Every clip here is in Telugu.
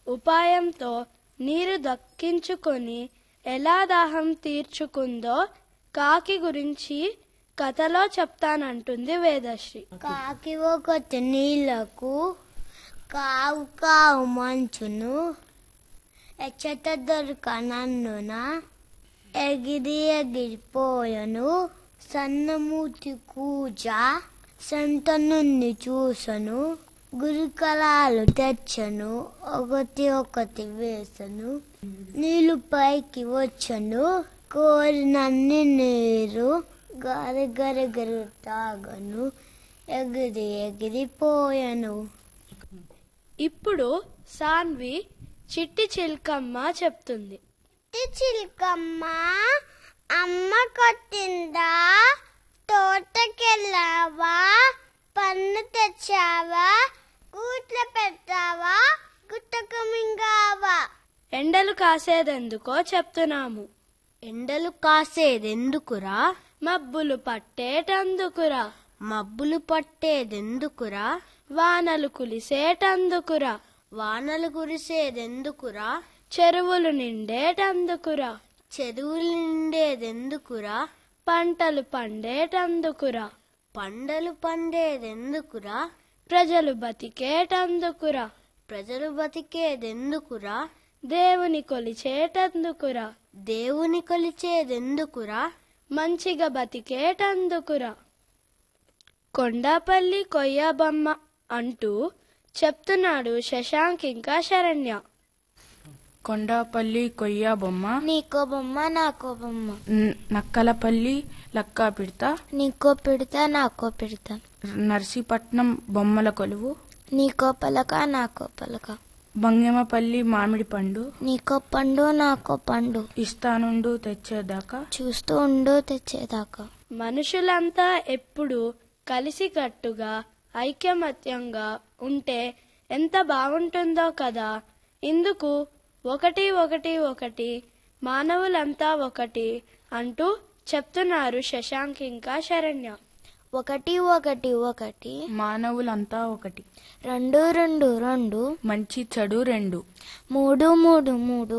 ఉపాయంతో నీరు దక్కించుకొని ఎలా దాహం తీర్చుకుందో కాకి గురించి కథలో చెప్తానంటుంది వేదశ్రీ కాకి ఒకటి నీళ్లకు కావు కావు మంచును ఎచ్చట దొరక నన్నున ఎగిరి ఎగిరిపోయను సన్నమూతి కూజ సంత నుండి చూసను గురికలాలు తెచ్చను ఒకటి ఒకటి వేసను నీళ్లు పైకి వచ్చను కోరినన్ని నీరు గరి గరి గరి తాగను ఎగిరి ఎగిరిపోయను ఇప్పుడు సాన్వి చిట్టి చిల్కమ్మ చెప్తుంది చిలుకమ్మ అమ్మ కొట్టిందా తోటకెళ్ళావా పన్ను తెచ్చావా కూట్ల పెట్టావా గుట్టకు మింగావా ఎండలు కాసేదెందుకో చెప్తున్నాము ఎండలు కాసేదెందుకురా మబ్బులు పట్టేటందుకురా మబ్బులు పట్టేదెందుకురా వానలు కులిసేటందుకురా వానలు కురిసేదెందుకురా చెరువులు నిండేటందుకురా చెరువులు నిండేదెందుకురా పంటలు పండేటందుకురా పంటలు పండేదెందుకురా ప్రజలు బతికేటందుకురా ప్రజలు బతికేదెందుకురా దేవుని కొలిచేటందుకురా దేవుని కొలిచేదెందుకురా మంచిగా బతికేటందుకురా కొండాపల్లి కొయ్యబొమ్మ అంటూ చెప్తున్నాడు శశాంక్ ఇంకా శరణ్య కొండాపల్లి కొయ్య బొమ్మ నీకో బొమ్మ నాకో బొమ్మ న- నక్కలపల్లి లక్కా పిడత నీకో పిడతా నాకో పిడతా నర్సీపట్నం బొమ్మల కొలువు నీకో పలక నాకో పలక బంగెమపల్లి మామిడి పండు నీకో పండు నాకో పండు ఇస్తానుండు తెచ్చేదాకా చూస్తూ ఉండు తెచ్చేదాకా మనుషులంతా ఎప్పుడు కలిసికట్టుగా ఐకమత్యంగా ఉంటే ఎంత బాగుంటుందో కదా ఇందుకు ఒకటి ఒకటి ఒకటి మానవులంతా ఒకటి అంటూ చెప్తున్నారు శశాంక్ ఇంకా శరణ్య ఒకటి ఒకటి ఒకటి మానవులంతా ఒకటి రెండు రెండు రెండు మంచి చెడు రెండు మూడు మూడు మూడు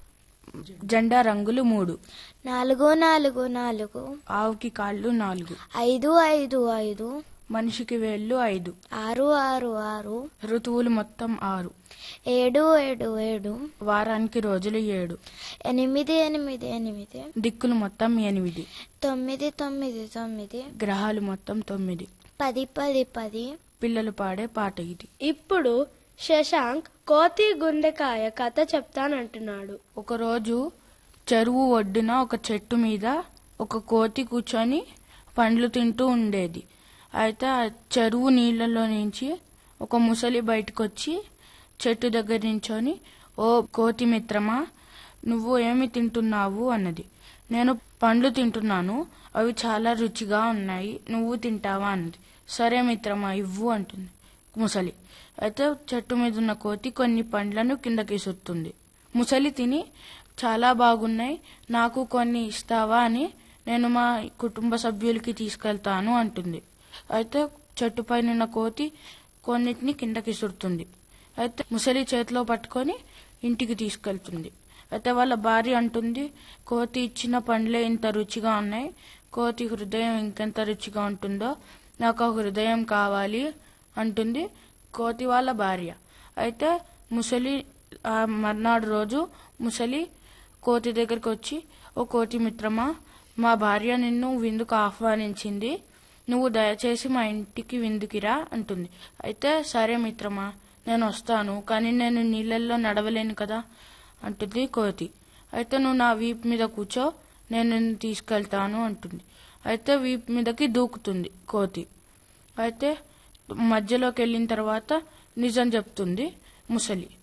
జెండా రంగులు మూడు నాలుగు నాలుగు నాలుగు ఆవుకి కాళ్ళు నాలుగు ఐదు ఐదు ఐదు మనిషికి వేళ్ళు ఐదు ఆరు ఆరు ఆరు ఋతువులు మొత్తం ఆరు ఏడు ఏడు ఏడు వారానికి రోజులు ఏడు ఎనిమిది ఎనిమిది ఎనిమిది దిక్కులు మొత్తం ఎనిమిది తొమ్మిది తొమ్మిది తొమ్మిది గ్రహాలు మొత్తం తొమ్మిది పది పది పది పిల్లలు పాడే పాట ఇది ఇప్పుడు శశాంక్ కోతి గుండెకాయ కథ చెప్తానంటున్నాడు ఒకరోజు చెరువు ఒడ్డున ఒక చెట్టు మీద ఒక కోతి కూర్చొని పండ్లు తింటూ ఉండేది అయితే ఆ చెరువు నీళ్ళలో నుంచి ఒక ముసలి బయటకు వచ్చి చెట్టు దగ్గర నించొని ఓ కోతి మిత్రమా నువ్వు ఏమి తింటున్నావు అన్నది నేను పండ్లు తింటున్నాను అవి చాలా రుచిగా ఉన్నాయి నువ్వు తింటావా అన్నది సరే మిత్రమా ఇవ్వు అంటుంది ముసలి అయితే చెట్టు మీద ఉన్న కోతి కొన్ని పండ్లను కిందకి సుత్తుంది ముసలి తిని చాలా బాగున్నాయి నాకు కొన్ని ఇస్తావా అని నేను మా కుటుంబ సభ్యులకి తీసుకెళ్తాను అంటుంది అయితే చెట్టు పైన ఉన్న కోతి కొన్నిటిని కిందకి సుడుతుంది అయితే ముసలి చేతిలో పట్టుకొని ఇంటికి తీసుకెళ్తుంది అయితే వాళ్ళ భార్య అంటుంది కోతి ఇచ్చిన పండ్లే ఇంత రుచిగా ఉన్నాయి కోతి హృదయం ఇంకెంత రుచిగా ఉంటుందో నాకు ఆ హృదయం కావాలి అంటుంది కోతి వాళ్ళ భార్య అయితే ముసలి ఆ మర్నాడు రోజు ముసలి కోతి దగ్గరికి వచ్చి ఓ కోతి మిత్రమా మా భార్య నిన్ను విందుకు ఆహ్వానించింది నువ్వు దయచేసి మా ఇంటికి విందుకిరా అంటుంది అయితే సరే మిత్రమా నేను వస్తాను కానీ నేను నీళ్ళల్లో నడవలేను కదా అంటుంది కోతి అయితే నువ్వు నా వీపు మీద కూర్చో నేను నిన్ను తీసుకెళ్తాను అంటుంది అయితే వీపు మీదకి దూకుతుంది కోతి అయితే మధ్యలోకి వెళ్ళిన తర్వాత నిజం చెప్తుంది ముసలి